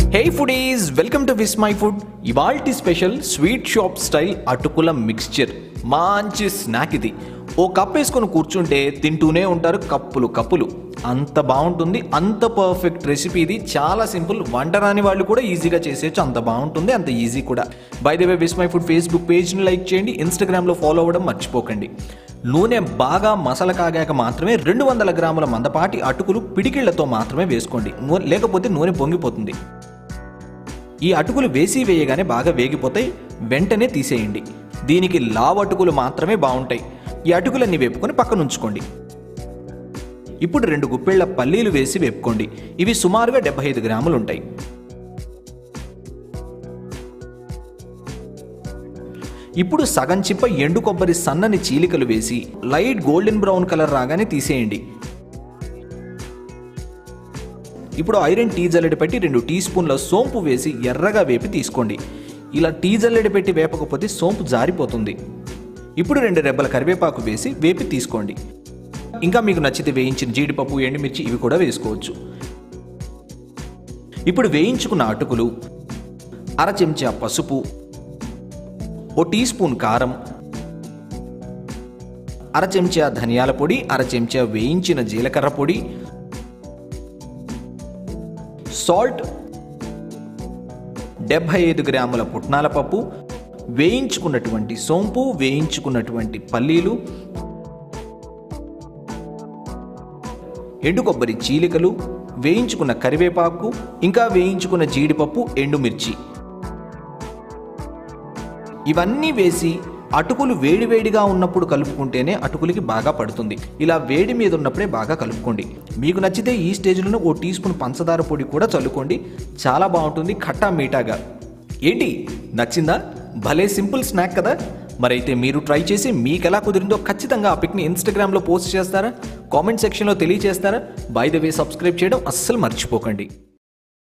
hey foodies welcome to Vismai food ఇవాల్టి special sweet shop style అటుకుల mixture మంచి snack ఇది ఓ కప్ వేసుకొని కూర్చుంటే తింటూనే ఉంటారు కప్పులు కప్పులు అంత బాగుంటుంది అంత పర్ఫెక్ట్ రెసిపీ ఇది చాలా సింపుల్ వంట రాని వాళ్ళు కూడా ఈజీగా చేసేయచ్చు అంత బాగుంటుంది అంత ఈజీ కూడా by the way Vismai food Facebook పేజ్ని లైక్ చేయండి ఇన్స్టాగ్రామ్లో ఫాలో అవ్వడం మర్చిపోకండి నూనె బాగా మసల కాగాక మాత్రమే రెండు వందల గ్రాముల మందపాటి అటుకులు పిడికిళ్లతో మాత్రమే వేసుకోండి నూ- లేకపోతే నూనె పొంగిపోతుంది ఈ అటుకులు వేసి వేయగానే బాగా వేగిపోతాయి వెంటనే తీసేయండి దీనికి లావ్ అటుకులు మాత్రమే బాగుంటాయి ఈ అటుకులన్నీ వేపుకొని పక్కన ఉంచుకోండి ఇప్పుడు రెండు గుప్పెళ్ల పల్లీలు వేసి వేపుకోండి ఇవి సుమారుగా డెబ్బై ఐదు గ్రాములు ఉంటాయి ఇప్పుడు సగం చిప్ప ఎండు కొబ్బరి సన్నని చీలికలు వేసి లైట్ గోల్డెన్ బ్రౌన్ కలర్ రాగానే తీసేయండి ఇప్పుడు ఐరన్ టీ జల్లెడ పెట్టి రెండు టీ స్పూన్ల సోంపు వేసి ఎర్రగా వేపి తీసుకోండి ఇలా టీ జల్లెడ పెట్టి వేపకపోతే సోంపు జారిపోతుంది ఇప్పుడు రెండు రెబ్బల కరివేపాకు వేసి వేపి తీసుకోండి ఇంకా మీకు నచ్చితే వేయించిన జీడిపప్పు ఎండుమిర్చి ఇవి కూడా వేసుకోవచ్చు ఇప్పుడు వేయించుకున్న అటుకులు అర చెంచా పసుపు ఓ టీ స్పూన్ కారం అర చెంచా ధనియాల పొడి అర చెంచా వేయించిన జీలకర్ర పొడి సాల్ట్ డెబ్భై ఐదు గ్రాముల పుట్నాల పప్పు వేయించుకున్నటువంటి సోంపు వేయించుకున్నటువంటి పల్లీలు ఎండు కొబ్బరి చీలికలు వేయించుకున్న కరివేపాకు ఇంకా వేయించుకున్న జీడిపప్పు ఎండుమిర్చి ఇవన్నీ వేసి అటుకులు వేడివేడిగా ఉన్నప్పుడు కలుపుకుంటేనే అటుకులకి బాగా పడుతుంది ఇలా వేడి మీద ఉన్నప్పుడే బాగా కలుపుకోండి మీకు నచ్చితే ఈ స్టేజ్లోనే ఓ టీ స్పూన్ పంచదార పొడి కూడా చల్లుకోండి చాలా బాగుంటుంది ఖట్టా మీఠాగా ఏంటి నచ్చిందా భలే సింపుల్ స్నాక్ కదా మరైతే మీరు ట్రై చేసి మీకు ఎలా కుదిరిందో ఖచ్చితంగా ఆ పిక్ని ఇన్స్టాగ్రామ్లో పోస్ట్ చేస్తారా కామెంట్ సెక్షన్లో తెలియజేస్తారా బై ద వే సబ్స్క్రైబ్ చేయడం అస్సలు మర్చిపోకండి